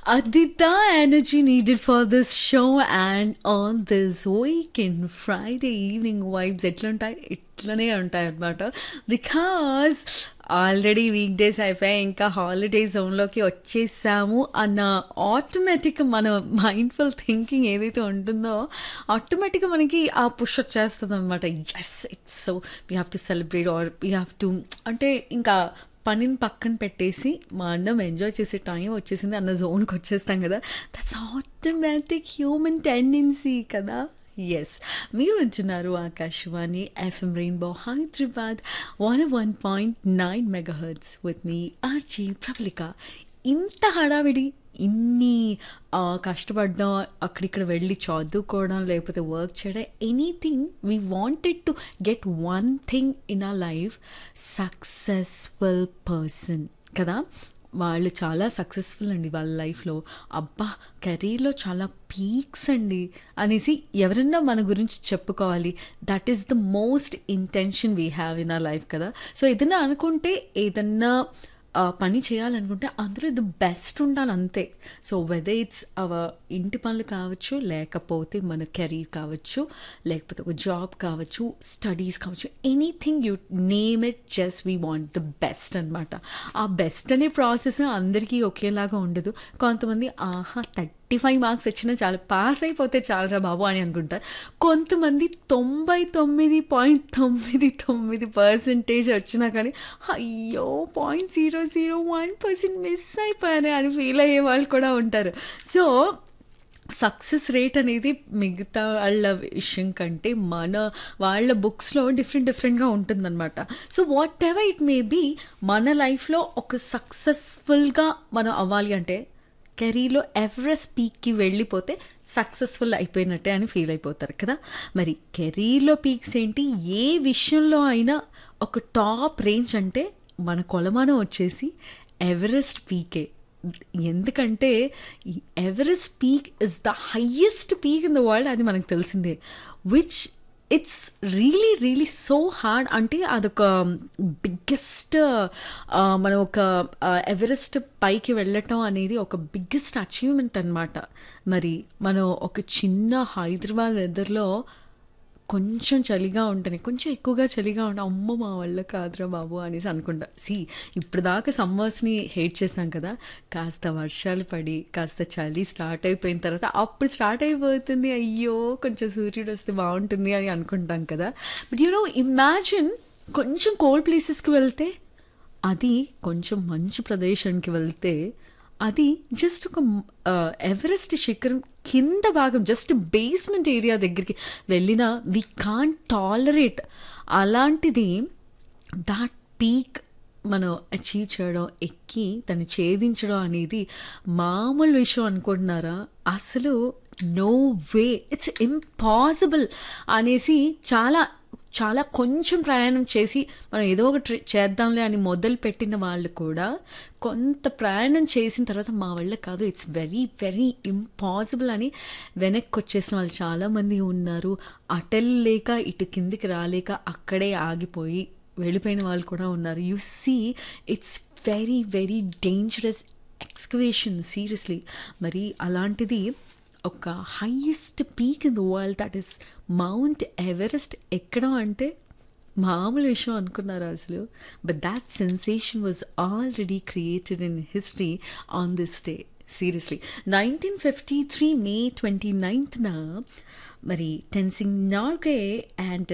Adita energy needed for this show and on this weekend Friday evening vibes ఎట్లుంటాయి ఇట్లనే ఉంటాయి అనమాట because already week days అయిపోయాయి ఇంకా హాలిడే జోన్లోకి వచ్చేసాము అన్న ఆటోమేటిక్ మన మైండ్ఫుల్ థింకింగ్ ఏదైతే ఉంటుందో ఆటోమేటిక్గా మనకి ఆ పుష్ వచ్చేస్తుంది అనమాట yes it's so we have to celebrate are we have to అంటే ఇంకా పనిని పక్కన పెట్టేసి మా అన్నం ఎంజాయ్ చేసే టైం వచ్చేసింది అన్న జోన్కి వచ్చేస్తాం కదా దట్స్ ఆటోమేటిక్ హ్యూమన్ టెండెన్సీ కదా ఎస్ మీరు వింటున్నారు Akashvani FM rainbow Hyderabad one one point nine megahertz with me RJ Prabalika ఇంత హడావిడి ఇన్ని ఆ, కష్టపడడం అక్కడిక్కడ వెళ్ళి చదువుకోవడం లేకపోతే వర్క్ చేయడం anything we wanted to get one thing in a life successful person కదా వాళ్ళు చాలా సక్సెస్ఫుల్ అండి వాళ్ళ లైఫ్లో అబ్బా కెరీర్లో చాలా పీక్స్ అండి అనేసి ఎవరన్నా మన గురించి చెప్పుకోవాలి that is the most intention we have in our life కదా సో ఏదన్నా అనుకుంటే ఏదన్నా ఆ, పని చేయాలనుకుంటే అందులో ది బెస్ట్ ఉండాలి అంతే సో వెదర్ ఇట్స్ అవర్ ఇంటి పనులు కావచ్చు లేకపోతే మన కెరీర్ కావచ్చు లేకపోతే ఒక జాబ్ కావచ్చు స్టడీస్ కావచ్చు anything you name it just we want the best అనమాట ఆ బెస్ట్ అనే ప్రాసెస్ అందరికీ ఒకేలాగా ఉండదు కొంతమంది ఆహా థర్టీ ఫైవ్ మార్క్స్ వచ్చినా చాలు పాస్ అయిపోతే చాలరా బాబు అని అనుకుంటారు కొంతమంది తొంభై తొమ్మిది పాయింట్ తొమ్మిది తొమ్మిది పర్సెంటేజ్ వచ్చినా కానీ అయ్యో point zero zero one percent miss అయిపోయానే అని ఫీల్ అయ్యే వాళ్ళు కూడా ఉంటారు సో సక్సెస్ రేట్ అనేది మిగతా వాళ్ళ విషయం కంటే మన వాళ్ళ బుక్స్లో డిఫరెంట్ డిఫరెంట్గా ఉంటుందన్నమాట so whatever it may be మన లైఫ్లో ఒక సక్సెస్ఫుల్గా మనం అవ్వాలి అంటే కెరీర్లో ఎవరెస్ట్ పీక్కి వెళ్ళిపోతే సక్సెస్ఫుల్ అయిపోయినట్టే అని ఫీల్ అయిపోతారు కదా మరి కెరీర్లో పీక్స్ ఏంటి ఏ విషయంలో అయినా ఒక టాప్ రేంజ్ అంటే మన కొలమానం వచ్చేసి ఎవరెస్ట్ పీకే ఎందుకంటే ఈ Everest peak is the highest peak in the world అది మనకు తెలిసిందే which it's really really so hard అంటే అదొక బిగ్గెస్ట్ మనం ఒక ఎవరెస్ట్ పైకి వెళ్ళటం అనేది ఒక బిగ్గెస్ట్ అచీవ్మెంట్ అనమాట మరి మనం ఒక చిన్న హైదరాబాద్ వెదర్లో కొంచెం చలిగా ఉంటుంది కొంచెం ఎక్కువగా చలిగా ఉంటే అమ్మ మా వల్ల కాదురా బాబు అనేసి అనుకుంటా సి ఇప్పుడు దాకా సమ్మర్స్ని హేట్ చేసాం కదా కాస్త వర్షాలు పడి కాస్త చలి స్టార్ట్ అయిపోయిన తర్వాత అప్పుడు స్టార్ట్ అయిపోతుంది అయ్యో కొంచెం సూర్యుడు వస్తే బాగుంటుంది అని అనుకుంటాం కదా బట్ యు నో ఇమాజిన్ కొంచెం కోల్డ్ ప్లేసెస్కి వెళ్తే అది కొంచెం మంచు ప్రదేశానికి వెళ్తే అది జస్ట్ ఒక ఆ, ఎవరెస్ట్ శిఖరం కింద భాగం జస్ట్ బేస్మెంట్ ఏరియా దగ్గరికి వెళ్ళినా వి కాన్ టాలరేట్ అలాంటిది దాట్ పీక్ మనం అచీవ్ చేయడం ఎక్కి దాన్ని ఛేదించడం అనేది మామూలు విషయం అనుకుంటున్నారా అసలు నో వే ఇట్స్ ఇంపాసిబుల్ అనేసి చాలా చాలా కొంచెం ప్రయాణం చేసి మనం ఏదో ఒక ట్రి చేద్దాంలే అని మొదలు పెట్టిన వాళ్ళు కూడా కొంత ప్రయాణం చేసిన తర్వాత మా వల్ల కాదు ఇట్స్ వెరీ వెరీ ఇంపాసిబుల్ అని వెనక్కి వచ్చేసిన వాళ్ళు చాలామంది ఉన్నారు అటెళ్ళలేక ఇటు కిందికి రాలేక అక్కడే ఆగిపోయి వెళ్ళిపోయిన వాళ్ళు కూడా ఉన్నారు you see it's very very dangerous excavation seriously మరి అలాంటిది ఒక highest peak in the world that is Mount Everest ఎక్కడం అంటే మామూలు విషయం అనుకున్నారు అసలు but that sensation was already created in history on this day seriously nineteen fifty three May twenty ninth మరి టెన్సింగ్ నార్గే అండ్